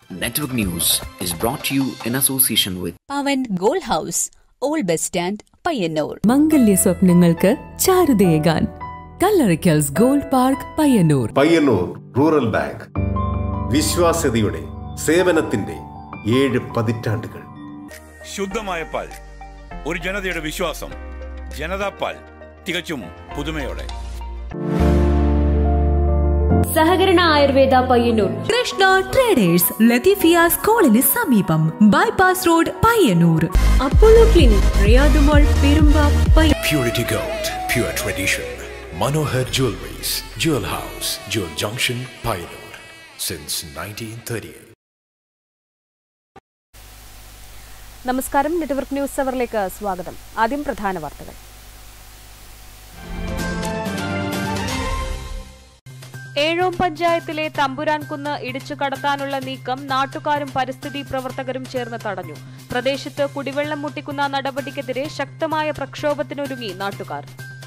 Network News is brought to you in association with Pavan gold house old bus stand Payyanur മംഗല്യ സ്വപ്നങ്ങൾക്ക് ചാരുതയേകാൻ Kallarikkals gold park Payyanur Payyanur rural bank വിശ്വാസ്യതയുടെ സേവനത്തിന്റെ ഏഴ് പതിറ്റാണ്ടുകൾ ശുദ്ധമായ പാൽ ഒരു ജനതയുടെ വിശ്വാസം ജനതാ പാൽ തികച്ചും പുതുമയോടെ സഹകരണ ആയുർവേദ പയ്യന്നൂർ കൃഷ്ണ ട്രേഡേഴ്സ് ലത്തീഫിയ സ്കൂളിന് സമീപം bypass road Payyanur Apollo clinic റിയാദുമോൾ Perumba Purity Gold, pure tradition. Manohar Jewelries, Jewel House, Jewel Junction, Pioneer. Since 1938. നമസ്കാരം നെറ്റ്വർക്ക് ന്യൂസ് അവറിലേക്ക് സ്വാഗതം ആദ്യം പ്രധാന വാർത്തകൾ ഏഴോം പഞ്ചായത്തിലെ തമ്പുരാൻകുന്ന് ഇടിച്ചു കടത്താനുള്ള നീക്കം നാട്ടുകാരും പരിസ്ഥിതി പ്രവർത്തകരും ചേർന്ന് തടഞ്ഞു പ്രദേശത്ത് കുടിവെള്ളം മുട്ടിക്കുന്ന നടപടിക്കെതിരെ ശക്തമായ പ്രക്ഷോഭത്തിനൊരുങ്ങി നാട്ടുകാർ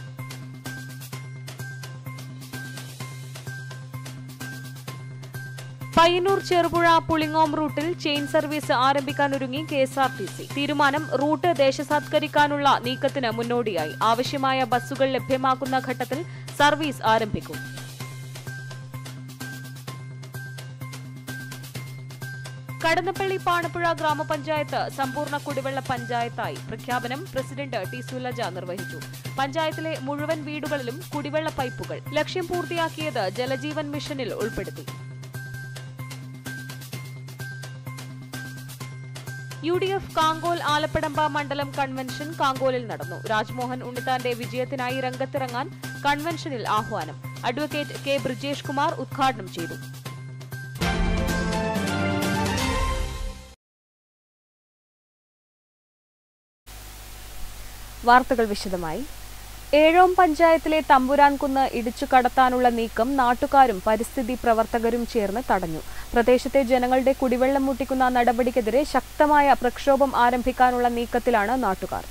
പയ്യന്നൂർ ചെറുപുഴ പുളിങ്ങോം റൂട്ടിൽ ചെയിൻ സർവീസ് ആരംഭിക്കാനൊരുങ്ങി K S R T C തീരുമാനം റൂട്ട് ദേശസാത്കരിക്കാനുള്ള നീക്കത്തിന് മുന്നോടിയായി ആവശ്യമായ ബസ്സുകൾ ലഭ്യമാക്കുന്ന ഘട്ടത്തിൽ സർവീസ് ആരംഭിക്കും കടന്നപ്പള്ളി പാണപ്പുഴ ഗ്രാമപഞ്ചായത്ത് സമ്പൂർണ്ണ കുടിവെള്ള പഞ്ചായത്തായി പ്രഖ്യാപനം പ്രസിഡന്റ് ടി സുലജ നിർവഹിച്ചു പഞ്ചായത്തിലെ മുഴുവൻ വീടുകളിലും കുടിവെള്ള പൈപ്പുകൾ ലക്ഷ്യം പൂർത്തിയാക്കിയത് ജലജീവൻ മിഷനിൽ ഉൾപ്പെടുത്തി U D F Kankol Alappadamba മണ്ഡലം കൺവെൻഷൻ കാങ്കോലിൽ നടന്നു രാജ്മോഹൻ ഉണ്ണിത്താന്റെ വിജയത്തിനായി രംഗത്തിറങ്ങാൻ കൺവെൻഷനിൽ ആഹ്വാനം അഡ്വക്കേറ്റ് കെ ബ്രിജേഷ് കുമാർ ഉദ്ഘാടനം ചെയ്തു വാർത്തകൾ വിശദമായി ഏഴോം പഞ്ചായത്തിലെ തമ്പുരാൻകുന്ന് ഇടിച്ചു കടത്താനുള്ള നീക്കം നാട്ടുകാരും പരിസ്ഥിതി പ്രവർത്തകരും ചേർന്ന് തടഞ്ഞു പ്രദേശത്തെ ജനങ്ങളുടെ കുടിവെള്ളം മുട്ടിക്കുന്ന നടപടിക്കെതിരെ ശക്തമായ പ്രക്ഷോഭം ആരംഭിക്കാനുള്ള നീക്കത്തിലാണ് നാട്ടുകാർ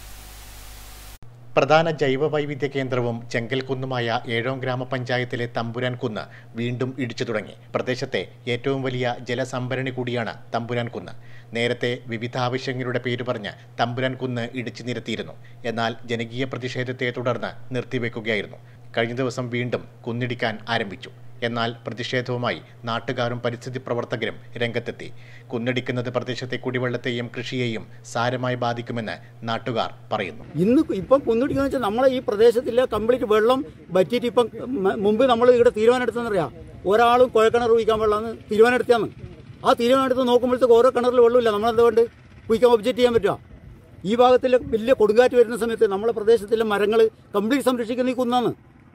പ്രധാന ജൈവ വൈവിധ്യ കേന്ദ്രവും ചെങ്കൽക്കുന്നുമായ ഏഴോം ഗ്രാമപഞ്ചായത്തിലെ തമ്പുരാൻ കുന്ന് വീണ്ടും ഇടിച്ചു തുടങ്ങി പ്രദേശത്തെ ഏറ്റവും വലിയ ജലസംഭരണി കൂടിയാണ് തമ്പുരാൻ കുന്ന് നേരത്തെ വിവിധ ആവശ്യങ്ങളുടെ പേര് പറഞ്ഞ് തമ്പുരാൻ കുന്ന് ഇടിച്ചു നിരത്തിയിരുന്നു എന്നാൽ ജനകീയ പ്രതിഷേധത്തെ തുടർന്ന് നിർത്തിവെക്കുകയായിരുന്നു കഴിഞ്ഞ ദിവസം വീണ്ടും കുന്നിടിക്കാൻ ആരംഭിച്ചു എന്നാൽ പ്രതിഷേധവുമായി നാട്ടുകാരും പരിസ്ഥിതി പ്രവർത്തകരും രംഗത്തെത്തി കുന്നിടിക്കുന്നത് പ്രദേശത്തെ കുടിവെള്ളത്തെയും കൃഷിയെയും സാരമായി ബാധിക്കുമെന്ന് നാട്ടുകാർ പറയുന്നു ഇന്ന് ഇപ്പം കുന്നിടിക്കുന്ന വെച്ചാൽ നമ്മളെ ഈ പ്രദേശത്തിലെ കംപ്ലീറ്റ് വെള്ളം വറ്റിയിട്ട് ഇപ്പം മ- മുമ്പ് നമ്മൾ ഇവിടെ തീരുമാനം എടുത്തെന്നറിയാം ഒരാളും കുഴക്കിണർ കുഴിക്കാൻ വെള്ളമെന്ന് തീരുമാനം എടുത്താന്ന് ആ തീരുമാനം എടുത്ത് നോക്കുമ്പോഴത്തേക്ക് ഓരോ കിണറിൽ വെള്ളമില്ല നമ്മളെന്തുകൊണ്ട് കുഴിക്കാൻ ഒബ്ജക്റ്റ് ചെയ്യാൻ പറ്റുക ഈ ഭാഗത്തിൽ വലിയ കൊടുങ്കാറ്റ് വരുന്ന സമയത്ത് നമ്മളെ പ്രദേശത്തിലെ മരങ്ങൾ കംപ്ലീറ്റ് സംരക്ഷിക്കുന്ന ഈ കുന്നാണ്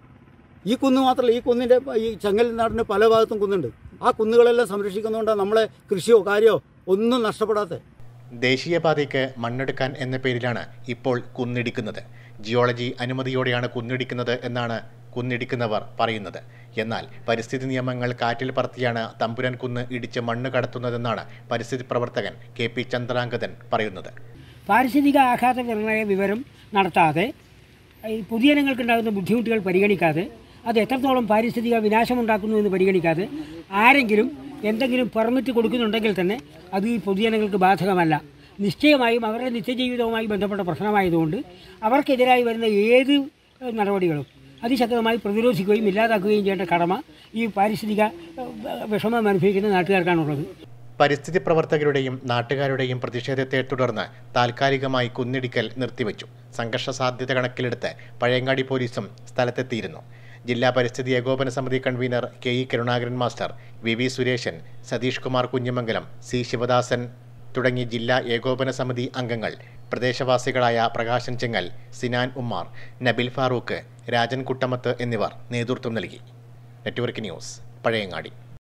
ഈ കുന്ന് മാത്രമല്ല ഈ കുന്നിൻ്റെ ഈ ചെങ്ങൽ നാടിൻ്റെ പല ഭാഗത്തും കുന്നുണ്ട് ആ കുന്നുകളെല്ലാം സംരക്ഷിക്കുന്നതുകൊണ്ടാണ് നമ്മളെ കൃഷിയോ കാര്യമോ ഒന്നും നഷ്ടപ്പെടാത്തത് ദേശീയപാതയ്ക്ക് മണ്ണെടുക്കാൻ എന്ന പേരിലാണ് ഇപ്പോൾ കുന്നിടിക്കുന്നത് ജിയോളജി അനുമതിയോടെയാണ് കുന്നിടിക്കുന്നത് എന്നാണ് കുന്നിടിക്കുന്നവർ പറയുന്നത് എന്നാൽ പരിസ്ഥിതി നിയമങ്ങൾ കാറ്റിൽ പറത്തിയാണ് തമ്പുരാൻ കുന്ന് ഇടിച്ച് മണ്ണ് കടത്തുന്നതെന്നാണ് പരിസ്ഥിതി പ്രവർത്തകൻ കെ പി ചന്ദ്രാംഗതൻ പറയുന്നത് പാരിസ്ഥിതിക ആഘാത നിർണയ വിവരം നടത്താതെ ഈ പൊതുജനങ്ങൾക്കുണ്ടാകുന്ന ബുദ്ധിമുട്ടുകൾ പരിഗണിക്കാതെ അത് എത്രത്തോളം പാരിസ്ഥിതിക വിനാശമുണ്ടാക്കുന്നു എന്ന് പരിഗണിക്കാതെ ആരെങ്കിലും എന്തെങ്കിലും പെർമിറ്റ് കൊടുക്കുന്നുണ്ടെങ്കിൽ തന്നെ അത് ഈ പൊതുജനങ്ങൾക്ക് ബാധകമല്ല നിശ്ചയമായും അവരുടെ നിത്യജീവിതവുമായി ബന്ധപ്പെട്ട പ്രശ്നമായതുകൊണ്ട് അവർക്കെതിരായി വരുന്ന ഏത് ഏഹ്, നടപടികളും അതിശക്തമായി പ്രതിരോധിക്കുകയും ഇല്ലാതാക്കുകയും ചെയ്യേണ്ട കടമ ഈ പാരിസ്ഥിതിക ഏഹ്, വിഷമം അനുഭവിക്കുന്ന നാട്ടുകാർക്കാണുള്ളത് പരിസ്ഥിതി പ്രവർത്തകരുടെയും നാട്ടുകാരുടെയും പ്രതിഷേധത്തെ തുടർന്ന് താൽക്കാലികമായി കുന്നിടിക്കൽ നിർത്തിവെച്ചു സംഘർഷ സാധ്യത കണക്കിലെടുത്ത് പഴയങ്ങാടി പോലീസും സ്ഥലത്തെത്തിയിരുന്നു ജില്ലാ പരിസ്ഥിതി ഏകോപന സമിതി convener K E Karunakaran master V V Suresan Satheesh Kumar Kunhimangalam C Sivadasan തുടങ്ങി ജില്ലാ ഏകോപന സമിതി അംഗങ്ങൾ പ്രദേശവാസികളായ പ്രകാശൻ ചെങ്ങൽ സിനാൻ ഉമ്മാർ നബിൽ ഫാറൂഖ് രാജൻ കുട്ടമത്ത് എന്നിവർ നേതൃത്വം നൽകി നെറ്റ്വർക്ക് ന്യൂസ് പഴയങ്ങാടി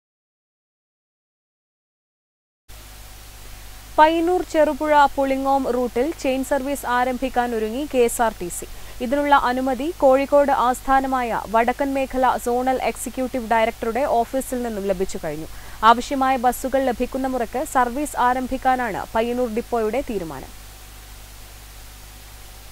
പയ്യന്നൂർ ചെറുപുഴ പുളിങ്ങോം റൂട്ടിൽ ചെയിൻ സർവീസ് ആരംഭിക്കാൻ ഒരുങ്ങി K S R T C ഇതിനുള്ള അനുമതി കോഴിക്കോട് ആസ്ഥാനമായ വടക്കൻ മേഖല സോണൽ എക്സിക്യൂട്ടീവ് ഡയറക്ടറുടെ ഓഫീസിൽ നിന്നും ലഭിച്ചു കഴിഞ്ഞു ആവശ്യമായ ബസ്സുകൾ ലഭിക്കുന്ന മുറയ്ക്ക് സർവീസ് ആരംഭിക്കാനാണ് പയ്യന്നൂർ ഡിപ്പോയുടെ തീരുമാനം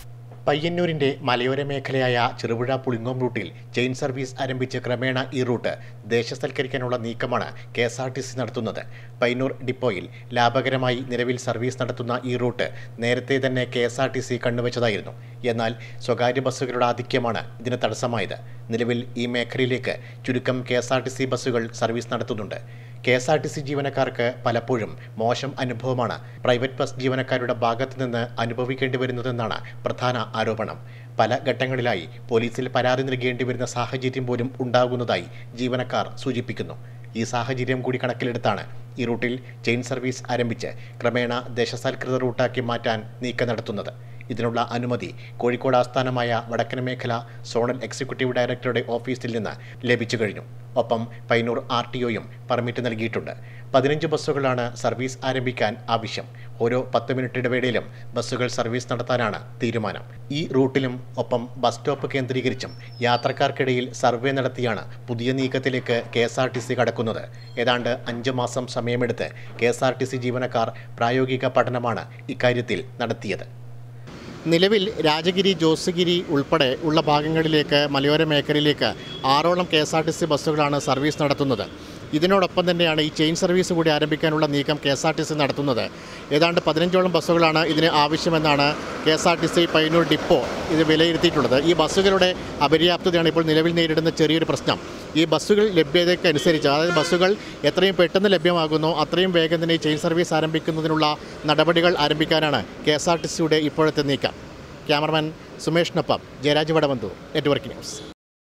പയ്യന്നൂരിന്റെ മലയോര മേഖലയായ ചെറുപുഴ പുളിങ്ങോം റൂട്ടിൽ ചെയിൻ സർവീസ് ആരംഭിച്ച് ക്രമേണ ഈ റൂട്ട് ദേശസൽക്കരിക്കാനുള്ള നീക്കമാണ് K S R T C നടത്തുന്നത് പയ്യന്നൂർ ഡിപ്പോയിൽ ലാഭകരമായി നിലവിൽ സർവീസ് നടത്തുന്ന ഈ റൂട്ട് നേരത്തെ തന്നെ K S R T C കണ്ണുവച്ചതായിരുന്നു എന്നാൽ സ്വകാര്യ ബസ്സുകളുടെ ആധിക്യമാണ് ഇതിന് തടസ്സമായത് നിലവിൽ ഈ മേഖലയിലേക്ക് ചുരുക്കം K S R T C ബസ്സുകൾ സർവീസ് നടത്തുന്നുണ്ട് K S R T C ജീവനക്കാർക്ക് പലപ്പോഴും മോശം അനുഭവമാണ് പ്രൈവറ്റ് ബസ് ജീവനക്കാരുടെ ഭാഗത്തു നിന്ന് അനുഭവിക്കേണ്ടി വരുന്നതെന്നാണ് പ്രധാന ആരോപണം പല ഘട്ടങ്ങളിലായി പോലീസിൽ പരാതി നൽകേണ്ടി വരുന്ന സാഹചര്യം പോലും ഉണ്ടാകുന്നതായി ജീവനക്കാർ സൂചിപ്പിക്കുന്നു ഈ സാഹചര്യം കൂടി കണക്കിലെടുത്താണ് ഈ റൂട്ടിൽ ചെയിൻ സർവീസ് ആരംഭിച്ച് ക്രമേണ ദേശസാൽകൃത റൂട്ടാക്കി മാറ്റാൻ നീക്കം നടത്തുന്നത് ഇതിനുള്ള അനുമതി കോഴിക്കോട് ആസ്ഥാനമായ വടക്കൻ മേഖല സോണൽ എക്സിക്യൂട്ടീവ് ഡയറക്ടറുടെ ഓഫീസിൽ നിന്ന് ലഭിച്ചു കഴിഞ്ഞു ഒപ്പം പൈനൂർ ആർ ടി ഒയും പെർമിറ്റ് നൽകിയിട്ടുണ്ട് പതിനഞ്ച് ബസ്സുകളാണ് സർവീസ് ആരംഭിക്കാൻ ആവശ്യം ഓരോ പത്ത് മിനിറ്റ് ഇടവേളയിലും ബസ്സുകൾ സർവീസ് നടത്താനാണ് തീരുമാനം ഈ റൂട്ടിലും ഒപ്പം ബസ് സ്റ്റോപ്പ് കേന്ദ്രീകരിച്ചും യാത്രക്കാർക്കിടയിൽ സർവേ നടത്തിയാണ് പുതിയ നീക്കത്തിലേക്ക് K S R T C കടക്കുന്നത് ഏതാണ്ട് അഞ്ച് മാസം സമയമെടുത്ത് K S R T C ജീവനക്കാർ പ്രായോഗിക പഠനമാണ് ഇക്കാര്യത്തിൽ നടത്തിയത് നിലവിൽ രാജഗിരി ജോസുഗിരി ഉൾപ്പെടെ ഉള്ള ഭാഗങ്ങളിലേക്ക് മലയോര മേഖലയിലേക്ക് ആറോളം K S R T C ബസ്സുകളാണ് സർവീസ് നടത്തുന്നത് ഇതിനോടൊപ്പം തന്നെയാണ് ഈ ചെയിൻ സർവീസ് കൂടി ആരംഭിക്കാനുള്ള നീക്കം K S R T C നടത്തുന്നത് ഏതാണ്ട് പതിനഞ്ചോളം ബസ്സുകളാണ് ഇതിന് ആവശ്യമെന്നാണ് K S R T C Payyanur depot ഇത് വിലയിരുത്തിയിട്ടുള്ളത് ഈ ബസ്സുകളുടെ അപര്യാപ്തതയാണ് ഇപ്പോൾ നിലവിൽ നേരിടുന്ന ചെറിയൊരു പ്രശ്നം ഈ ബസ്സുകൾ ലഭ്യതയ്ക്കനുസരിച്ച് അതായത് ബസ്സുകൾ എത്രയും പെട്ടെന്ന് ലഭ്യമാകുന്നു അത്രയും വേഗം തന്നെ ഈ ചെയിൻ സർവീസ് ആരംഭിക്കുന്നതിനുള്ള നടപടികൾ ആരംഭിക്കാനാണ് കെ എസ് ആർ ടി സിയുടെ ഇപ്പോഴത്തെ നീക്കം ക്യാമറമാൻ സുമേഷിനൊപ്പം ജയരാജ് വടവന്തു നെറ്റ്വർക്ക് ന്യൂസ്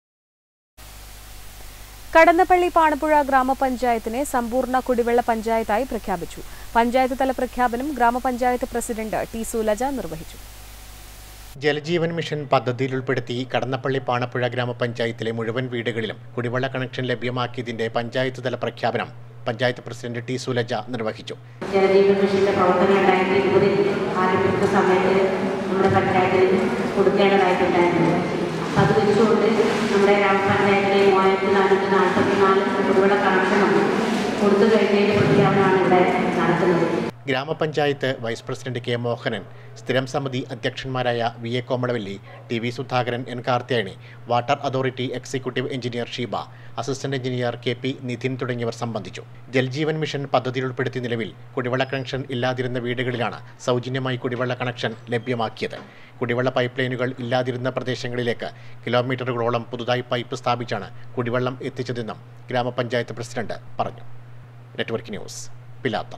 കടന്നപ്പള്ളി പാണപ്പുഴ ഗ്രാമപഞ്ചായത്തിനെ സമ്പൂർണ്ണ കുടിവെള്ള പഞ്ചായത്തായി പ്രഖ്യാപിച്ചു പഞ്ചായത്ത് തല പ്രഖ്യാപനം ഗ്രാമപഞ്ചായത്ത് പ്രസിഡന്റ് ടി സുലജ നിർവഹിച്ചു ജലജീവൻ മിഷൻ പദ്ധതിയിൽ ഉൾപ്പെടുത്തി കടന്നപ്പള്ളി പാണപ്പുഴ ഗ്രാമപഞ്ചായത്തിലെ മുഴുവൻ വീടുകളിലും കുടിവെള്ള കണക്ഷൻ ലഭ്യമാക്കിയതിന്റെ പഞ്ചായത്ത് തല പ്രഖ്യാപനം പഞ്ചായത്ത് പ്രസിഡന്റ് ടി സുലജ നിർവഹിച്ചു ജലജീവൻ മിഷന്റെ പ്രവർത്തനം രണ്ടായിരത്തി ഇരുപതിൽ ആരംഭിച്ച സമയത്ത് നമ്മുടെ പഞ്ചായത്തിൽ കൊടുക്കേണ്ടതായിട്ടുണ്ടായിരുന്നു അപ്പം അത് വെച്ചുകൊണ്ട് നമ്മുടെ ഗ്രാമപഞ്ചായത്തിലെ മൂവായിരത്തി നാനൂറ്റി നാൽപ്പത്തി നാല് കുടിവെള്ള കണക്ഷനും കൊടുത്തു കഴിഞ്ഞതിൻ്റെ പ്രഖ്യാപനമാണ് ഇവിടെ നടക്കുന്നത് ഗ്രാമപഞ്ചായത്ത് വൈസ് പ്രസിഡന്റ് കെ മോഹനൻ സ്ഥിരം സമിതി അധ്യക്ഷന്മാരായ V A Komalavalli T V Sudhakaran N Karthiyayani water authority executive engineer Sheeba assistant engineer K P Nithin തുടങ്ങിയവർ സംബന്ധിച്ചു ജൽജീവൻ മിഷൻ പദ്ധതിയിൽ ഉൾപ്പെടുത്തി നിലവിൽ കുടിവെള്ള കണക്ഷൻ ഇല്ലാതിരുന്ന വീടുകളിലാണ് സൗജന്യമായി കുടിവെള്ള കണക്ഷൻ ലഭ്യമാക്കിയത് കുടിവെള്ള പൈപ്പ് ലൈനുകൾ ഇല്ലാതിരുന്ന പ്രദേശങ്ങളിലേക്ക് കിലോമീറ്ററുകളോളം പുതുതായി പൈപ്പ് സ്ഥാപിച്ചാണ് കുടിവെള്ളം എത്തിച്ചതെന്നും ഗ്രാമപഞ്ചായത്ത് പ്രസിഡന്റ് പറഞ്ഞു network news Pilathara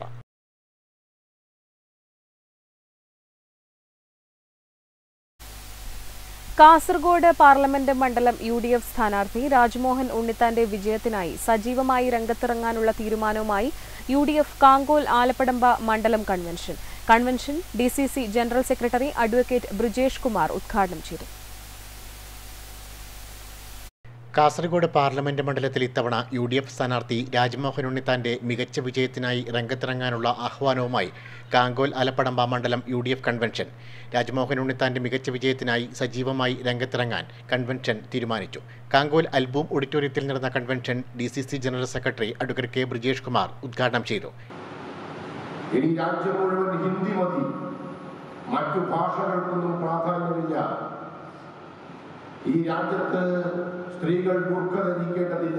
Kasaragod parliament മണ്ഡലം യു ഡി എഫ് സ്ഥാനാർത്ഥി രാജ്മോഹൻ ഉണ്ണിത്താന്റെ വിജയത്തിനായി സജീവമായി രംഗത്തിറങ്ങാനുള്ള തീരുമാനവുമായി U D F Kankol Alappadamba മണ്ഡലം convention convention D C C general secretary advocate Brijesh Kumar ഉദ്ഘാടനം ചെയ്തു കാസർഗോഡ് പാർലമെന്റ് മണ്ഡലത്തിൽ ഇത്തവണ യു ഡി എഫ് സ്ഥാനാർത്ഥി രാജ്മോഹൻ ഉണ്ണിത്താന്റെ മികച്ച വിജയത്തിനായി രംഗത്തിറങ്ങാനുള്ള ആഹ്വാനവുമായി കാങ്കോൽ ആലപ്പടമ്പ മണ്ഡലം U D F convention Rajmohan ഉണ്ണിത്താന്റെ മികച്ച വിജയത്തിനായി സജീവമായി രംഗത്തിറങ്ങാൻ കൺവെൻഷൻ തീരുമാനിച്ചു കാങ്കോൽ അൽബൂം ഓഡിറ്റോറിയത്തിൽ നടന്ന convention D C C general secretary advocate K Brijesh Kumar ഉദ്ഘാടനം ചെയ്തു ഇനി രാജ്യം മുഴുവൻ ഹിന്ദി മതി മറ്റു ഭാഷകൾക്കൊന്നും പ്രാധാന്യമില്ല ഈ രാജ്യത്ത് സ്ത്രീകൾ ബുർഖ ധരിക്കേണ്ടതില്ല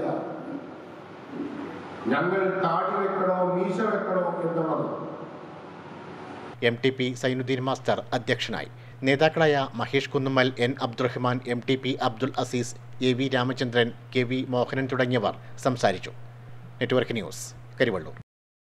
ഞങ്ങൾ താടി വെക്കണോ മീശ വെക്കണോ എന്നുള്ളത് M T P Zainuddin master അധ്യക്ഷനായി നേതാക്കളായ Mahesh Kunnummal N Abdurahman M T P Abdul Azeez A V Ramachandran K V Mohanan തുടങ്ങിയവർ സംസാരിച്ചു നെറ്റ്വർക്ക് ന്യൂസ് കരിവള്ളൂർ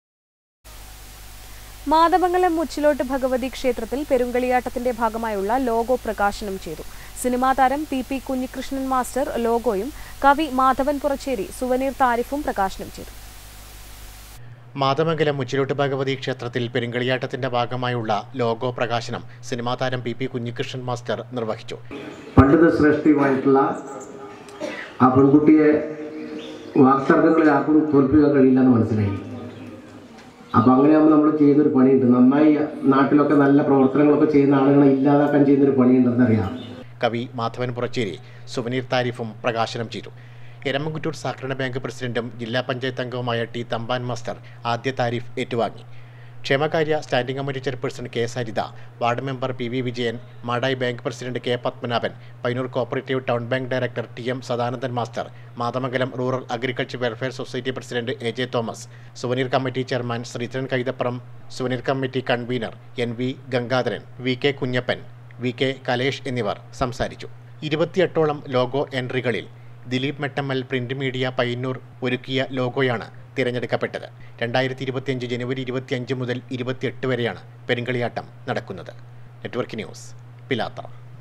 മാതമംഗലം മുച്ചിലോട്ട് ഭഗവതി ക്ഷേത്രത്തിൽ പെരുങ്കളിയാട്ടത്തിന്റെ ഭാഗമായുള്ള ലോഗോ പ്രകാശനം ചെയ്തു സിനിമാ താരം പി പി കുഞ്ഞികൃഷ്ണൻ മാസ്റ്റർ ലോഗോയും കവി മാധവൻ പുറച്ചേരി സുവനീർ താരിഫും പ്രകാശനം ചെയ്തു മാതമംഗലം മുച്ചിലോട്ട് ഭഗവതി ക്ഷേത്രത്തിൽ പെരുങ്കളിയാട്ടത്തിന്റെ ഭാഗമായുള്ള ലോഗോ പ്രകാശനം സിനിമാ താരം പി പി കുഞ്ഞികൃഷ്ണൻ മാസ്റ്റർ നിർവഹിച്ചു പണ്ഡിത ശ്രേഷ്ഠയുമായിട്ടുള്ള ആ പെൺകുട്ടിയെ വാക്തർക്കങ്ങളിൽ ആർക്കും തോൽപ്പിക്കാൻ കഴിയില്ലെന്ന് മനസ്സിലായി അപ്പോൾ അങ്ങനെയാകുമ്പോൾ നമ്മൾ ചെയ്യുന്നൊരു പണിയുണ്ട് നന്നായി നാട്ടിലൊക്കെ നല്ല പ്രവർത്തനങ്ങളൊക്കെ ചെയ്യുന്ന ആളുകളെ ഇല്ലാതാക്കാൻ ചെയ്യുന്നൊരു പണിയുണ്ടെന്നറിയാം കവി മാധവൻ പുറച്ചേരി സുവനീർ താരിഫും പ്രകാശനം ചെയ്തു എരമംകുറ്റൂർ സഹകരണ ബാങ്ക് പ്രസിഡന്റും ജില്ലാ പഞ്ചായത്ത് അംഗവുമായ ടി തമ്പാൻ മാസ്റ്റർ ആദ്യ താരിഫ് ഏറ്റുവാങ്ങി ക്ഷേമകാര്യ standing committee chairperson K Saritha ward member P V Vijayan Madayi bank president K Padmanabhan Painur cooperative town bank director T M Sadanandan master Mathamangalam rural agriculture welfare society president A J Thomas souvenir committee chairman Sreedharan Kaithapuram souvenir committee convener N V Gangadharan V K Kunhappan V K Kalesh എന്നിവർ സംസാരിച്ചു ഇരുപത്തിയെട്ടോളം logo എൻട്രികളിൽ Dileep Mettammal print media Payyanur ഒരുക്കിയ ലോഗോയാണ് തിരഞ്ഞെടുക്കപ്പെട്ടത് രണ്ടായിരത്തി ഇരുപത്തിയഞ്ച് ജനുവരി ഇരുപത്തിയഞ്ച് മുതൽ ഇരുപത്തിയെട്ട് വരെയാണ് പെരുങ്കളിയാട്ടം നടക്കുന്നത് നെറ്റ്വർക്ക് ന്യൂസ് പിലാത്ര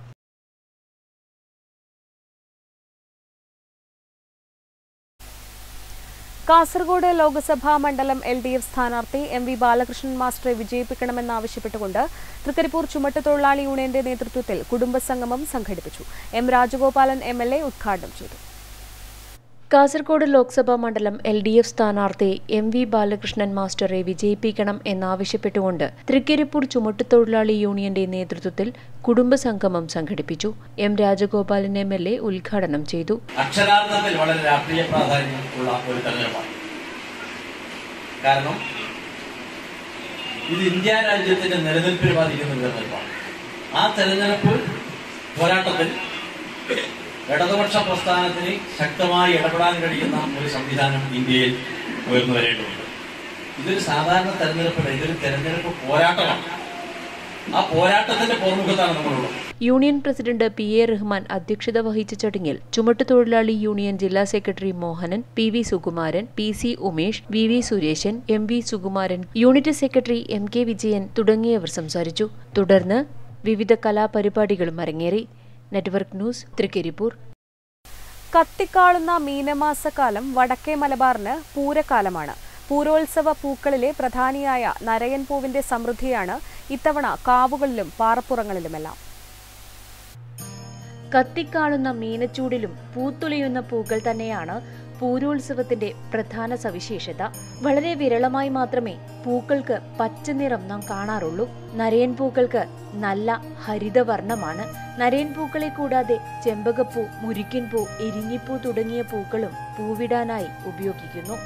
കാസർഗോഡ് ലോക്സഭാ മണ്ഡലം എൽ ഡി എഫ് സ്ഥാനാർത്ഥി എം വി ബാലകൃഷ്ണൻ മാസ്റ്ററെ വിജയിപ്പിക്കണമെന്നാവശ്യപ്പെട്ടുകൊണ്ട് തൃക്കരിപ്പൂർ ചുമട്ടുതൊഴിലാളി യൂണിയന്റെ നേതൃത്വത്തിൽ കുടുംബസംഗമം സംഘടിപ്പിച്ചു M Rajagopalan M L A ഉദ്ഘാടനം ചെയ്തു കാസർഗോഡ് ലോക്സഭാ മണ്ഡലം എൽ ഡി എഫ് സ്ഥാനാർത്ഥി എം വി ബാലകൃഷ്ണൻ മാസ്റ്ററെ വിജയിപ്പിക്കണം എന്നാവശ്യപ്പെട്ടുകൊണ്ട് തൃക്കരിപ്പൂർ ചുമട്ടുതൊഴിലാളി യൂണിയന്റെ നേതൃത്വത്തിൽ കുടുംബസംഗമം സംഘടിപ്പിച്ചു M Rajagopalan M L A ഉദ്ഘാടനം ചെയ്തു അക്ഷരാർത്ഥത്തിൽ വളരെ രാഷ്ട്രീയ പ്രാധാന്യം ഉള്ള ഒരു തെരഞ്ഞെടുപ്പാണ് കാരണം ഇത് ഇന്ത്യ രാജ്യത്തിന്റെ നിലനിൽപ്പിന് ബാധിക്കുന്ന ഒരു തെരഞ്ഞെടുപ്പാണ് ആ തെരഞ്ഞെടുപ്പ് പോരാട്ടത്തിൽ ഇടതുപക്ഷ പ്രസ്ഥാനത്തിന് ശക്തമായി ഇടപെടാൻ കഴിയുന്ന ഒരു സംവിധാനം ഇന്ത്യയിൽ ഉയർന്നു വരേണ്ടതുണ്ട് ഇതൊരു സാധാരണ തെരഞ്ഞെടുപ്പല്ല ഇതൊരു തെരഞ്ഞെടുപ്പ് പോരാട്ടമാണ് ആ പോരാട്ടത്തിന്റെ പോർമുഖത്താണ് നമ്മളുള്ളത് union president P A Rahman അധ്യക്ഷത വഹിച്ച ചടങ്ങിൽ ചുമട്ടുതൊഴിലാളി യൂണിയൻ ജില്ലാ secretary Mohanan P V Sukumaran P C Umesh V V Suresan M V Sukumaran unit secretary M K Vijayan തുടങ്ങിയവർ സംസാരിച്ചു തുടർന്ന് വിവിധ കലാപരിപാടികളും അരങ്ങേറി നെറ്റ്വർക്ക് ന്യൂസ് തൃക്കരിപ്പൂർ കത്തിക്കാളുന്ന മീനമാസക്കാലം വടക്കേ മലബാറിന് പൂരക്കാലമാണ് പൂരോത്സവ പൂക്കളിലെ പ്രധാനിയായ നരയൻ പൂവിന്റെ സമൃദ്ധിയാണ് ഇത്തവണ കാവുകളിലും പാറപ്പുറങ്ങളിലുമെല്ലാം കത്തിക്കാളുന്ന മീനച്ചൂടിലും പൂത്തുലയുന്ന പൂക്കൾ തന്നെയാണ് പൂരോത്സവത്തിന്റെ പ്രധാന സവിശേഷത വളരെ വിരളമായി മാത്രമേ പൂക്കൾക്ക് പച്ചനിറം നാം കാണാറുള്ളൂ നരയൻ പൂക്കൾക്ക് നല്ല ഹരിതവർണ്ണമാണ് നരയൻ പൂക്കളെ കൂടാതെ ചെമ്പകപ്പൂ മുരിക്കിൻ പൂ എരിഞ്ഞിപ്പൂ തുടങ്ങിയ പൂക്കളും പൂവിടാനായി ഉപയോഗിക്കുന്നു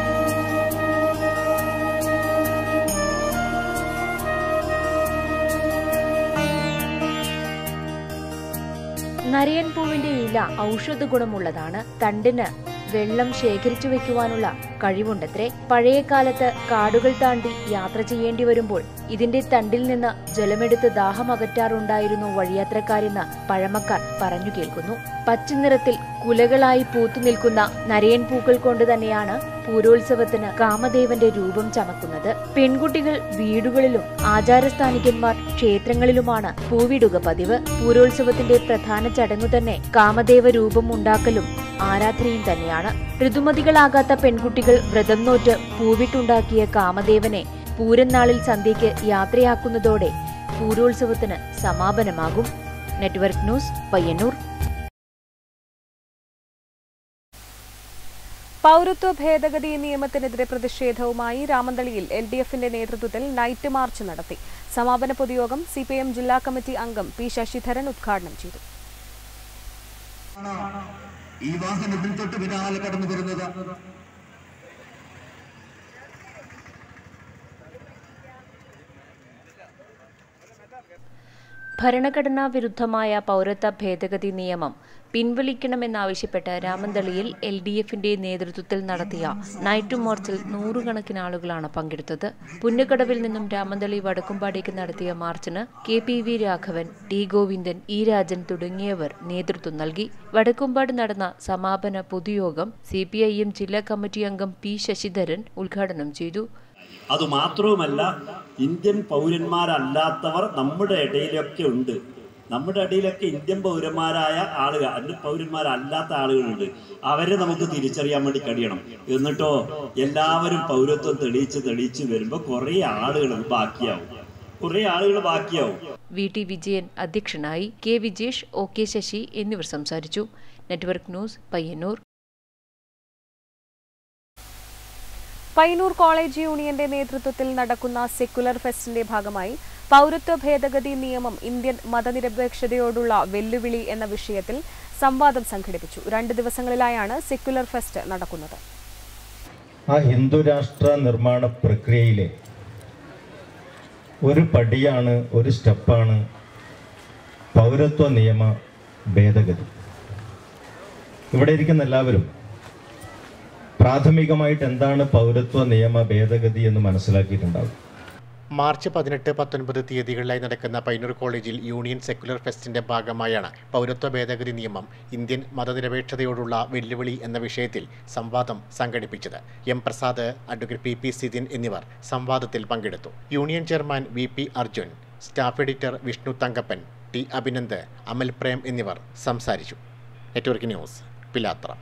നരയൻ പൂവിന്റെ ഇല ഔഷധ ഗുണമുള്ളതാണ് തണ്ടിന് വെള്ളം ശേഖരിച്ചു വെക്കുവാനുള്ള കഴിവുണ്ടത്രേ പഴയ കാലത്ത് കാടുകൾ താണ്ടി യാത്ര ചെയ്യേണ്ടി വരുമ്പോൾ ഇതിന്റെ തണ്ടിൽ നിന്ന് ജലമെടുത്ത് ദാഹമകറ്റാറുണ്ടായിരുന്നു വഴിയാത്രക്കാരെന്ന് പഴമക്കാർ പറഞ്ഞു കേൾക്കുന്നു പച്ചനിറത്തിൽ കുലകളായി പൂത്തു നിൽക്കുന്ന നരയൻ പൂക്കൾ കൊണ്ട് തന്നെയാണ് പൂരോത്സവത്തിന് കാമദേവന്റെ രൂപം ചമക്കുന്നത് പെൺകുട്ടികൾ വീടുകളിലും ആചാരസ്ഥാനികന്മാർ ക്ഷേത്രങ്ങളിലുമാണ് പൂവിടുക പതിവ് പൂരോത്സവത്തിന്റെ പ്രധാന ചടങ്ങു തന്നെ കാമദേവ രൂപം ഉണ്ടാക്കലും ആരാധനയും തന്നെയാണ് ഋതുമതികളാകാത്ത പെൺകുട്ടികൾ വ്രതം നോറ്റ് പൂവിട്ടുണ്ടാക്കിയ കാമദേവനെ പൂരനാളിൽ സന്ധ്യയ്ക്ക് യാത്രയാക്കുന്നതോടെ പൂരോത്സവത്തിന് സമാപനമാകും നെറ്റ്വർക്ക് ന്യൂസ് പയ്യന്നൂർ പൗരത്വ ഭേദഗതി നിയമത്തിനെതിരെ പ്രതിഷേധവുമായി രാമന്തളിയിൽ എൽ ഡി എഫിന്റെ നേതൃത്വത്തിൽ നൈറ്റ് മാർച്ച് നടത്തി സമാപന പൊതുയോഗം സി പി എം ജില്ലാ കമ്മിറ്റി അംഗം പി ശശിധരൻ ഉദ്ഘാടനം ചെയ്തു ഈ വാഹനത്തിൽ തൊട്ട് പിന്നാലെ കടന്നു വരുന്നത് ഭരണഘടനാ വിരുദ്ധമായ പൗരത്വ ഭേദഗതി നിയമം പിൻവലിക്കണമെന്നാവശ്യപ്പെട്ട് രാമന്തളിയിൽ എൽ ഡി എഫിന്റെ നേതൃത്വത്തിൽ നടത്തിയ നൈറ്റ് മാർച്ചിൽ നൂറുകണക്കിന് ആളുകളാണ് പങ്കെടുത്തത് പുന്നക്കടവിൽ നിന്നും രാമന്തളി വടക്കുംപാടേക്ക് നടത്തിയ മാർച്ചിന് K P V Raghavan T Govindan E Rajan തുടങ്ങിയവർ നേതൃത്വം നൽകി വടക്കുംപാട് നടന്ന സമാപന പൊതുയോഗം സി പി ഐ എം ജില്ലാ കമ്മിറ്റി അംഗം പി ശശിധരൻ ഉദ്ഘാടനം ചെയ്തു അതുമാത്രവുമല്ല ഇന്ത്യൻ പൗരന്മാരല്ലാത്തവർ നമ്മുടെ ഇടയിലൊക്കെ ഉണ്ട് നമ്മുടെ ഇടയിലൊക്കെ ഇന്ത്യൻ പൗരന്മാരായ ആളുകൾ അന്യ പൗരന്മാരല്ലാത്ത ആളുകളുണ്ട് അവരെ നമുക്ക് തിരിച്ചറിയാൻ വേണ്ടി കഴിയണം എന്നിട്ടോ എല്ലാവരും പൗരത്വം തെളിയിച്ച് തെളിയിച്ച് വരുമ്പോൾ കുറേ ആളുകൾ ബാക്കിയാവും കുറേ ആളുകൾ ബാക്കിയാവും വി ടി വിജയൻ അധ്യക്ഷനായി K Vijesh O K Sasi എന്നിവർ സംസാരിച്ചു network news Payyanur Payyanur college യൂണിയന്റെ നേതൃത്വത്തിൽ നടക്കുന്ന സെക്കുലർ ഫെസ്റ്റിന്റെ ഭാഗമായി പൗരത്വ ഭേദഗതി നിയമം ഇന്ത്യൻ മതനിരപേക്ഷതയോടുള്ള വെല്ലുവിളി എന്ന വിഷയത്തിൽ സംവാദം സംഘടിപ്പിച്ചു രണ്ട് ദിവസങ്ങളിലായാണ് സെക്കുലർ ഫെസ്റ്റ് നടക്കുന്നത് ആ ഹിന്ദു രാഷ്ട്ര നിർമ്മാണ പ്രക്രിയയിലെ ഒരു പടിയാണ് ഒരു സ്റ്റെപ്പാണ് പൗരത്വ നിയമ ഭേദഗതി ഇവിടെ ഇരിക്കുന്ന എല്ലാവരും പ്രാഥമികമായിട്ട് എന്താണ് പൗരത്വ നിയമ ഭേദഗതി എന്ന് മനസ്സിലാക്കിയിട്ടുണ്ടാവും മാർച്ച് പതിനെട്ട് പത്തൊൻപത് തീയതികളിലായി നടക്കുന്ന പൈനൂർ കോളേജിൽ യൂണിയൻ സെക്കുലർ ഫെസ്റ്റിന്റെ ഭാഗമായാണ് പൗരത്വ ഭേദഗതി നിയമം ഇന്ത്യൻ മതനിരപേക്ഷതയോടുള്ള വെല്ലുവിളി എന്ന വിഷയത്തിൽ സംവാദം സംഘടിപ്പിച്ചത് M Prasad advocate P P Sidin എന്നിവർ സംവാദത്തിൽ പങ്കെടുത്തു union chairman V P Arjun staff editor Vishnu Thankappan T Abhinand Amal Prem എന്നിവർ സംസാരിച്ചു network news Pilathara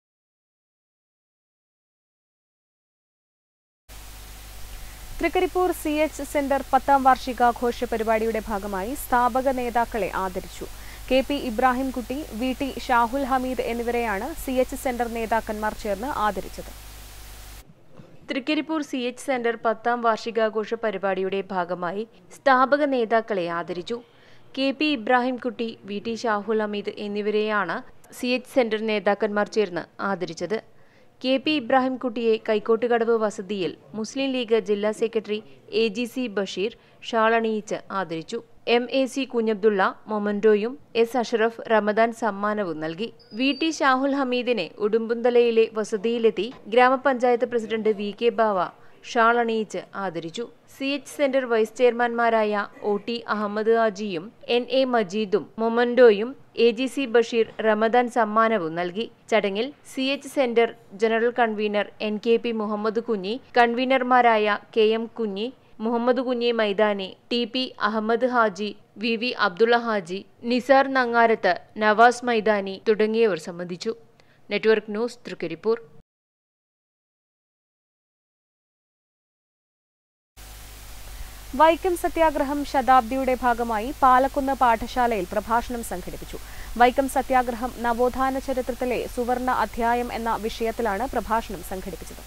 Trikaripur C H centre പത്താം വാർഷികാഘോഷ പരിപാടിയുടെ ഭാഗമായി സ്ഥാപക നേതാക്കളെ ആദരിച്ചു K P Ibrahimkutty V T Shahul Hameed എന്നിവരെയാണ് സി എച്ച് സെന്റർ നേതാക്കന്മാർ ചേർന്ന് ആദരിച്ചത് തൃക്കരിപ്പൂർ സി എച്ച് സെന്റർ പത്താം വാർഷികാഘോഷ പരിപാടിയുടെ ഭാഗമായി സ്ഥാപക നേതാക്കളെ ആദരിച്ചു K P Ibrahimkutty V T Shahul Hameed എന്നിവരെയാണ് സി എച്ച് സെന്റർ നേതാക്കന്മാർ ചേർന്ന് ആദരിച്ചത് കെ പി ഇബ്രാഹിംകുട്ടിയെ കൈക്കോട്ടുകടവ് വസതിയിൽ മുസ്ലിം ലീഗ് ജില്ലാ secretary A G C Basheer ഷാളണിയിച്ച് ആദരിച്ചു എം എ സി കുഞ്ഞബ്ദുള്ള മൊമന്റോയും എസ് അഷറഫ് റമദാൻ സമ്മാനവും നൽകി വി ടി ഷാഹുൽ ഹമീദിനെ ഉടുമ്പുന്തലയിലെ വസതിയിലെത്തി grama panchayat president V K Bava shawl അണിയിച്ച് ആദരിച്ചു സി എച്ച് സെന്റർ വൈസ് ചെയർമാൻമാരായ ഒ ടി അഹമ്മദ് ഹാജിയും എൻ എ മജീദും മൊമന്റോയും A G C Basheer Ramadan സമ്മാനവും നൽകി ചടങ്ങിൽ C H centre general convener N K P Muhammed Kunhi കൺവീനർമാരായ K M Kunhi Muhammed Kunhi Maithani T P Ahammed Haji V V Abdulla Haji Nisar Nangarath Navas Maithani തുടങ്ങിയവർ സംബന്ധിച്ചു നെറ്റ്വർക്ക് ന്യൂസ് തൃക്കരിപ്പൂർ വൈക്കം സത്യാഗ്രഹം ശതാബ്ദിയുടെ ഭാഗമായി പാലക്കുന്ന് പാഠശാലയിൽ പ്രഭാഷണം സംഘടിപ്പിച്ചു വൈക്കം സത്യാഗ്രഹം നവോത്ഥാന ചരിത്രത്തിലെ സുവർണ അധ്യായം എന്ന വിഷയത്തിലാണ് പ്രഭാഷണം സംഘടിപ്പിച്ചത്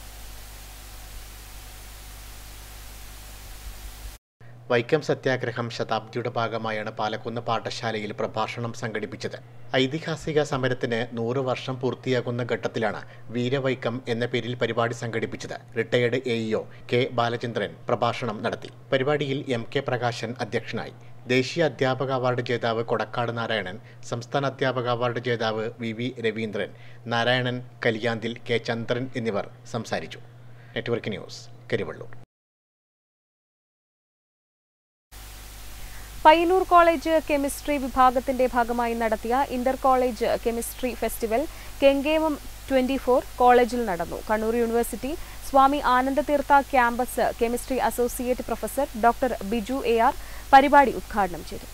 വൈക്കം സത്യാഗ്രഹം ശതാബ്ദിയുടെ ഭാഗമായാണ് പാലക്കുന്ന് പാഠശാലയിൽ പ്രഭാഷണം സംഘടിപ്പിച്ചത് ഐതിഹാസിക സമരത്തിന് നൂറ് വർഷം പൂർത്തിയാകുന്ന ഘട്ടത്തിലാണ് വീരവൈക്കം എന്ന പേരിൽ പരിപാടി സംഘടിപ്പിച്ചത് retired A EO K Balachandran പ്രഭാഷണം നടത്തി പരിപാടിയിൽ എം കെ പ്രകാശൻ അധ്യക്ഷനായി ദേശീയ അധ്യാപക അവാർഡ് ജേതാവ് കൊടക്കാട് നാരായണൻ സംസ്ഥാന അധ്യാപക അവാർഡ് ജേതാവ് V V Raveendran Narayanan Kaliyanthil K Chandran എന്നിവർ സംസാരിച്ചു network news Karivellur Payyanur college chemistry വിഭാഗത്തിന്റെ ഭാഗമായി നടത്തിയ inter college chemistry festival Kenkemam twenty four കോളേജിൽ നടന്നു Kannur university Swami Anandatheertha campus chemistry associate professor doctor Biju A R പരിപാടി ഉദ്ഘാടനം ചെയ്തു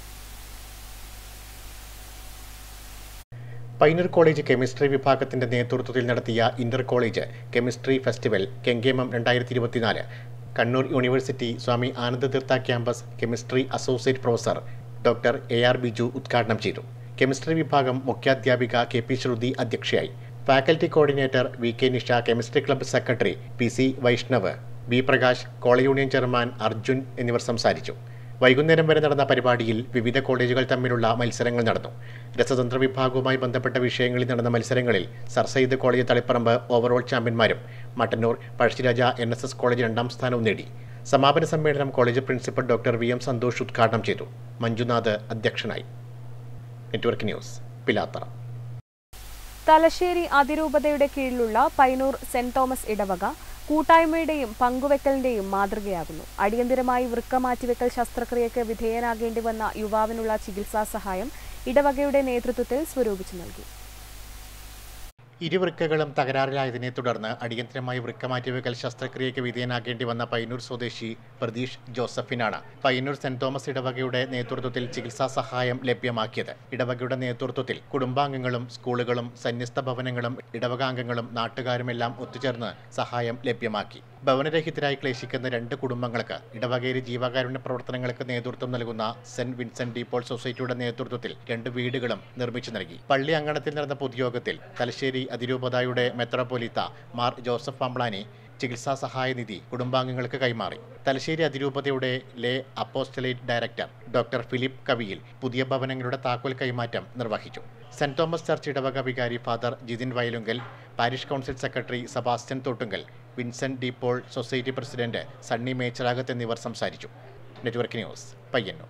പൈനർ കോളേജ് കെമിസ്ട്രി വിഭാഗത്തിന്റെ നേതൃത്വത്തിൽ നടത്തിയ inter college chemistry festival Kenkemam രണ്ടായിരത്തി ഇരുപത്തിനാല് Kannur university Swami Anandatheertha campus chemistry associate professor doctor A R Biju ഉദ്ഘാടനം ചെയ്തു കെമിസ്ട്രി വിഭാഗം മുഖ്യാധ്യാപിക കെ പി ശ്രുതി അധ്യക്ഷയായി faculty coordinator V K Nisha chemistry club secretary P C Vaishnav B Prakash college union chairman Arjun എന്നിവർ സംസാരിച്ചു വൈകുന്നേരം വരെ നടന്ന പരിപാടിയിൽ വിവിധ കോളേജുകൾ തമ്മിലുള്ള മത്സരങ്ങൾ നടന്നു രസതന്ത്ര വിഭാഗവുമായി ബന്ധപ്പെട്ട വിഷയങ്ങളിൽ നടന്ന മത്സരങ്ങളിൽ sir Syed college Taliparamba overall ചാമ്പ്യന്മാരും Mattannur Pazhassiraja N S S college രണ്ടാം സ്ഥാനവും നേടി സമാപന സമ്മേളനം college principal doctor V M Santhosh ഉദ്ഘാടനം ചെയ്തു മഞ്ജുനാഥ് അധ്യക്ഷനായി നെറ്റ്വർക്ക് ന്യൂസ് പിലാത്തറ തലശ്ശേരി അതിരൂപതയുടെ കീഴിലുള്ള പൈനൂർ സെന്റ് തോമസ് ഇടവക കൂട്ടായ്മയുടെയും പങ്കുവെക്കലിന്റെയും മാതൃകയാകുന്നു അടിയന്തിരമായി വൃക്ക മാറ്റിവെക്കൽ ശസ്ത്രക്രിയയ്ക്ക് വിധേയനാകേണ്ടി വന്ന യുവാവിനുള്ള ചികിത്സാ സഹായം ഇടവകയുടെ നേതൃത്വത്തിൽ സ്വരൂപിച്ചു നൽകി ഇരുവൃക്കകളും തകരാറിലായതിനെ തുടർന്ന് അടിയന്തരമായി വൃക്ക മാറ്റിവെക്കൽ ശസ്ത്രക്രിയയ്ക്ക് വിധേയനാകേണ്ടി വന്ന പയ്യന്നൂർ സ്വദേശി പ്രതീഷ് ജോസഫിനാണ് പയ്യന്നൂർ സെന്റ് തോമസ് ഇടവകയുടെ നേതൃത്വത്തിൽ ചികിത്സാ സഹായം ലഭ്യമാക്കിയത് ഇടവകയുടെ നേതൃത്വത്തിൽ കുടുംബാംഗങ്ങളും സ്കൂളുകളും സന്യസ്ത ഭവനങ്ങളും ഇടവകാംഗങ്ങളും നാട്ടുകാരുമെല്ലാം ഒത്തുചേർന്ന് സഹായം ലഭ്യമാക്കി ഭവനരഹിതരായി ക്ലേശിക്കുന്ന രണ്ട് കുടുംബങ്ങൾക്ക് ഇടവകയിലെ ജീവകാരുണ്യ പ്രവർത്തനങ്ങൾക്ക് നേതൃത്വം നൽകുന്ന സെന്റ് വിൻസെന്റ് ഡീപോൾ സൊസൈറ്റിയുടെ നേതൃത്വത്തിൽ രണ്ട് വീടുകളും നിർമ്മിച്ചു നൽകി പള്ളി അങ്കണത്തിൽ നടന്ന പൊതുയോഗത്തിൽ തലശ്ശേരി അതിരൂപതായുടെ മെത്രോപൊലിത്ത മാർ ജോസഫ് പമ്പ്ളാനി ചികിത്സാ സഹായ നിധി കുടുംബാംഗങ്ങൾക്ക് കൈമാറി തലശ്ശേരി അതിരൂപതയുടെ lay apostolate director doctor Philip Kaviyil പുതിയ ഭവനങ്ങളുടെ താക്കോൽ കൈമാറ്റം നിർവഹിച്ചു സെന്റ് തോമസ് ചർച്ച് ഇടവക വികാരി father Jithin Vayalunkal parish council secretary Sebastian Thottunkal Vincent de Paul society president Sunny Mecharagath എന്നിവർ സംസാരിച്ചു നെറ്റ്വർക്ക് ന്യൂസ് പയ്യന്നൂർ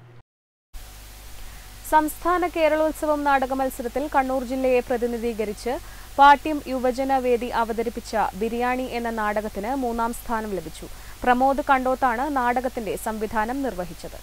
സംസ്ഥാന കേരളോത്സവം നാടക മത്സരത്തിൽ കണ്ണൂർ ജില്ലയെ പ്രതിനിധീകരിച്ച് പാട്യം യുവജന വേദി അവതരിപ്പിച്ച ബിരിയാണി എന്ന നാടകത്തിന് മൂന്നാം സ്ഥാനം ലഭിച്ചു പ്രമോദ് കണ്ടോത്താണ് നാടകത്തിന്റെ സംവിധാനം നിർവഹിച്ചത്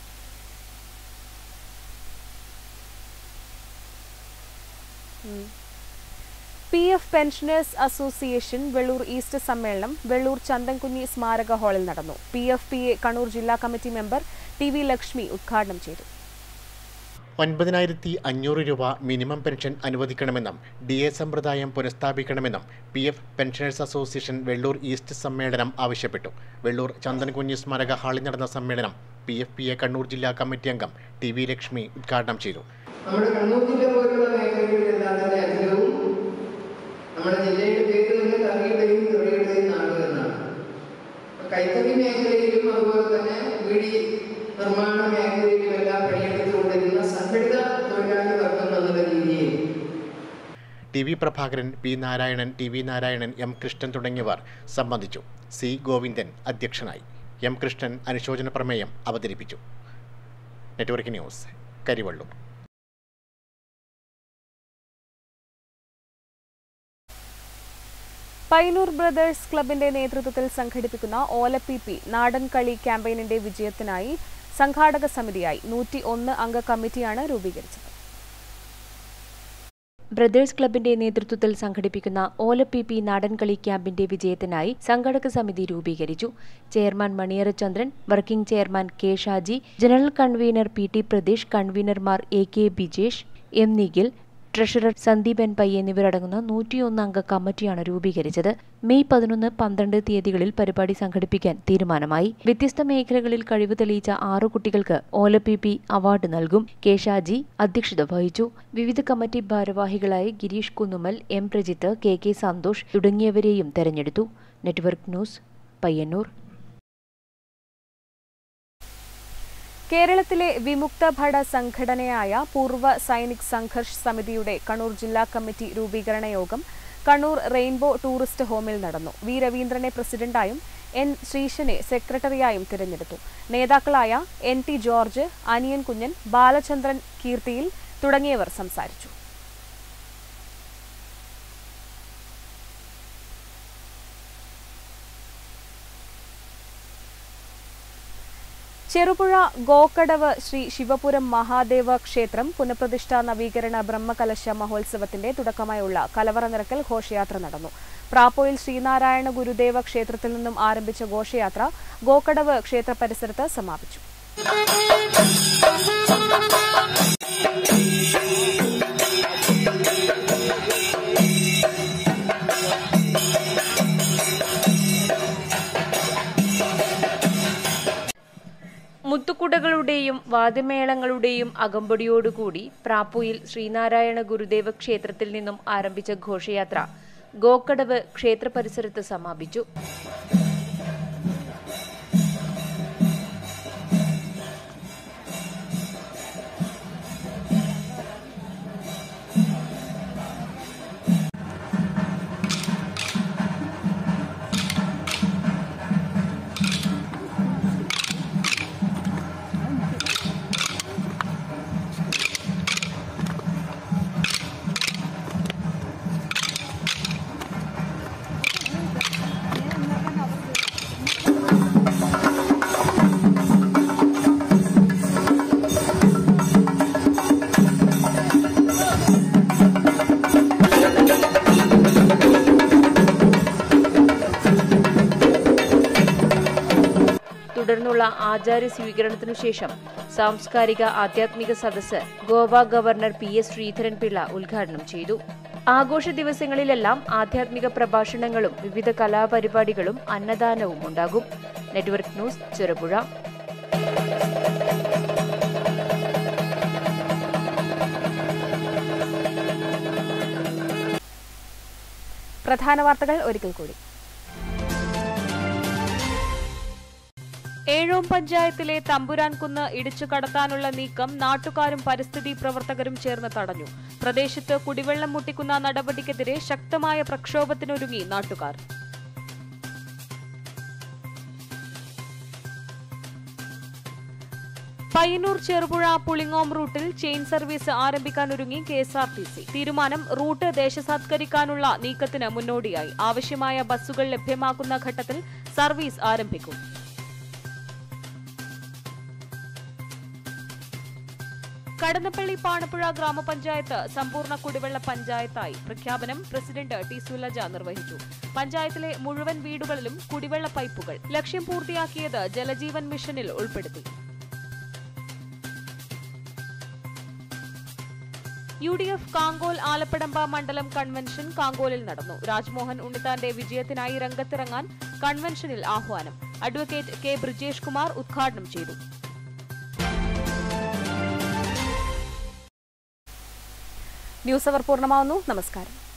P F pensioners association Vellur east സമ്മേളനം വെള്ളൂർ ചന്തൻകുഞ്ഞി സ്മാരക ഹാളിൽ നടന്നു P F P A Kannur ജില്ലാ committee member T V Lakshmi ഉദ്ഘാടനം ചെയ്തു ഒൻപതിനായിരത്തി അഞ്ഞൂറ് രൂപ മിനിമം പെൻഷൻ അനുവദിക്കണമെന്നും ഡി എ സമ്പ്രദായം പുനഃസ്ഥാപിക്കണമെന്നും P F pensioners association Vellur east സമ്മേളനം ആവശ്യപ്പെട്ടു വെള്ളൂർ ചന്ദൻകുഞ്ഞി സ്മാരക ഹാളിൽ നടന്ന സമ്മേളനം P F P A Kannur ജില്ലാ കമ്മിറ്റി അംഗം ടി വി ലക്ഷ്മി ഉദ്ഘാടനം ചെയ്തു നമ്മുടെ കണ്ണൂർ ജില്ല പോലുള്ള മേഖലകളിലെല്ലാം തന്നെ അധികവും നമ്മുടെ ജില്ലയുടെ പേര് തന്നെ തറിയുടെയും തുറയുടെയും നാട് എന്നാണ് കൈത്തറി മേഖലയിലും അതുപോലെ തന്നെ വീടി നിർമ്മാണ മേഖലയിലും എല്ലാം പണിയെടുത്തുകൊണ്ടിരുന്ന സംഘടിത തൊഴിലാളി വർഗം എന്നുള്ള രീതിയിൽ T V Prabhakaran P Narayanan T V Narayanan M Krishnan തുടങ്ങിയവർ സംബന്ധിച്ചു സി ഗോവിന്ദൻ അധ്യക്ഷനായി എം കൃഷ്ണൻ അനുശോചന പ്രമേയം അവതരിപ്പിച്ചു network news Karivellur Painur brothers ക്ലബിന്റെ നേതൃത്വത്തിൽ സംഘടിപ്പിക്കുന്ന ഓലപ്പി പി നാടൻ കളി ക്യാമ്പയിനിന്റെ വിജയത്തിനായി സംഘാടക സമിതിയായി നൂറ്റി ഒന്ന് അംഗ കമ്മിറ്റിയാണ് രൂപീകരിച്ചത് ബ്രദേഴ്സ് ക്ലബിന്റെ നേതൃത്വത്തിൽ സംഘടിപ്പിക്കുന്ന ഓലപ്പി പി നാടൻകളി ക്യാമ്പിന്റെ വിജയത്തിനായി സംഘടക സമിതി രൂപീകരിച്ചു chairman Maniyara Chandran working chairman K Shaji general convener P T Pradesh കൺവീനർമാർ A K Bijesh M Nikhil treasurer Sandeep N Pai എന്നിവരടങ്ങുന്ന നൂറ്റിയൊന്ന് അംഗ കമ്മിറ്റിയാണ് രൂപീകരിച്ചത് മെയ് പതിനൊന്ന് പന്ത്രണ്ട് തീയതികളിൽ പരിപാടി സംഘടിപ്പിക്കാൻ തീരുമാനമായി വ്യത്യസ്ത മേഖലകളിൽ കഴിവ് തെളിയിച്ച ആറു കുട്ടികൾക്ക് ഓലപ്പി പി അവാർഡ് നൽകും കെ ഷാജി അധ്യക്ഷത വഹിച്ചു വിവിധ കമ്മിറ്റി ഭാരവാഹികളായി Gireesh Kunnumal M Prajith K K Santhosh തുടങ്ങിയവരെയും തെരഞ്ഞെടുത്തു നെറ്റ്വർക്ക് ന്യൂസ് പയ്യന്നൂർ കേരളത്തിലെ വിമുക്ത ഭട സംഘടനയായ പൂർവ്വ സൈനിക് സംഘർഷ് സമിതിയുടെ കണ്ണൂർ ജില്ലാ കമ്മിറ്റി രൂപീകരണ യോഗം കണ്ണൂർ റെയിൻബോ ടൂറിസ്റ്റ് ഹോമിൽ നടന്നു വി രവീന്ദ്രനെ പ്രസിഡന്റായും എൻ ശ്രീശനെ സെക്രട്ടറിയായും തിരഞ്ഞെടുത്തു നേതാക്കളായ എൻ ടി ജോർജ് അനിയൻ കുഞ്ഞൻ ബാലചന്ദ്രൻ കീർത്തിയിൽ തുടങ്ങിയവർ സംസാരിച്ചു ചെറുപുഴ ഗോക്കടവ് ശ്രീ ശിവപുരം മഹാദേവ ക്ഷേത്രം പുനഃപ്രതിഷ്ഠാ നവീകരണ ബ്രഹ്മകലശ മഹോത്സവത്തിന്റെ തുടക്കമായുള്ള കലവറ നിറക്കൽ ഘോഷയാത്ര നടന്നു പ്രാപ്പോയിൽ ശ്രീനാരായണ ഗുരുദേവ ക്ഷേത്രത്തിൽ നിന്നും ആരംഭിച്ച ഘോഷയാത്ര ഗോക്കടവ് ക്ഷേത്ര പരിസരത്ത് സമാപിച്ചു മുത്തുക്കുടകളുടെയും വാദ്യമേളങ്ങളുടെയും അകമ്പടിയോടുകൂടി പ്രാപ്പുയിൽ ശ്രീനാരായണ ഗുരുദേവ ക്ഷേത്രത്തിൽ നിന്നും ആരംഭിച്ച ഘോഷയാത്ര ഗോക്കടവ് ക്ഷേത്ര പരിസരത്ത് സമാപിച്ചു തുടർന്നുള്ള ആചാര്യ സ്വീകരണത്തിനു ശേഷം സാംസ്കാരിക ആധ്യാത്മിക സദസ്സ് Goa governor P S Sreedharan Pillai ഉദ്ഘാടനം ചെയ്തു ആഘോഷ ദിവസങ്ങളിലെല്ലാം ആധ്യാത്മിക പ്രഭാഷണങ്ങളും വിവിധ കലാപരിപാടികളും അന്നദാനവും ഉണ്ടാകും നെറ്റ്വർക്ക് ന്യൂസ് ചെറുപുഴ പ്രധാന വാർത്തകൾ ഒരിക്കൽ കൂടി ഏഴോം പഞ്ചായത്തിലെ തമ്പുരാൻകുന്ന് ഇടിച്ചു കടത്താനുള്ള നീക്കം നാട്ടുകാരും പരിസ്ഥിതി പ്രവർത്തകരും ചേർന്ന് തടഞ്ഞു പ്രദേശത്ത് കുടിവെള്ളം മുട്ടിക്കുന്ന നടപടിക്കെതിരെ ശക്തമായ പ്രക്ഷോഭത്തിനൊരുങ്ങി നാട്ടുകാർ പയ്യന്നൂർ ചെറുപുഴ പുളിങ്ങോം റൂട്ടിൽ ചെയിൻ സർവീസ് ആരംഭിക്കാനൊരുങ്ങി K S R T C തീരുമാനം റൂട്ട് ദേശസാത്കരിക്കാനുള്ള നീക്കത്തിന് മുന്നോടിയായി ആവശ്യമായ ബസ്സുകൾ ലഭ്യമാക്കുന്ന ഘട്ടത്തിൽ സർവീസ് ആരംഭിക്കും കടന്നപ്പള്ളി പാണപ്പുഴ ഗ്രാമപഞ്ചായത്ത് സമ്പൂർണ്ണ കുടിവെള്ള പഞ്ചായത്തായി പ്രഖ്യാപനം പ്രസിഡന്റ് ടി സുലജ നിർവഹിച്ചു പഞ്ചായത്തിലെ മുഴുവൻ വീടുകളിലും കുടിവെള്ള പൈപ്പുകൾ ലക്ഷ്യം പൂർത്തിയാക്കിയത് ജലജീവൻ മിഷനിൽ ഉൾപ്പെടുത്തി U D F Kankol Alappadamba മണ്ഡലം കൺവെൻഷൻ കാങ്കോലിൽ നടന്നു രാജ്മോഹൻ ഉണ്ണിത്താന്റെ വിജയത്തിനായി രംഗത്തിറങ്ങാൻ കൺവെൻഷനിൽ ആഹ്വാനം അഡ്വക്കേറ്റ് കെ ബ്രിജേഷ് കുമാർ ഉദ്ഘാടനം ചെയ്തു ന്യൂസ് അവർ പൂർണ്ണമാവുന്നു നമസ്കാരം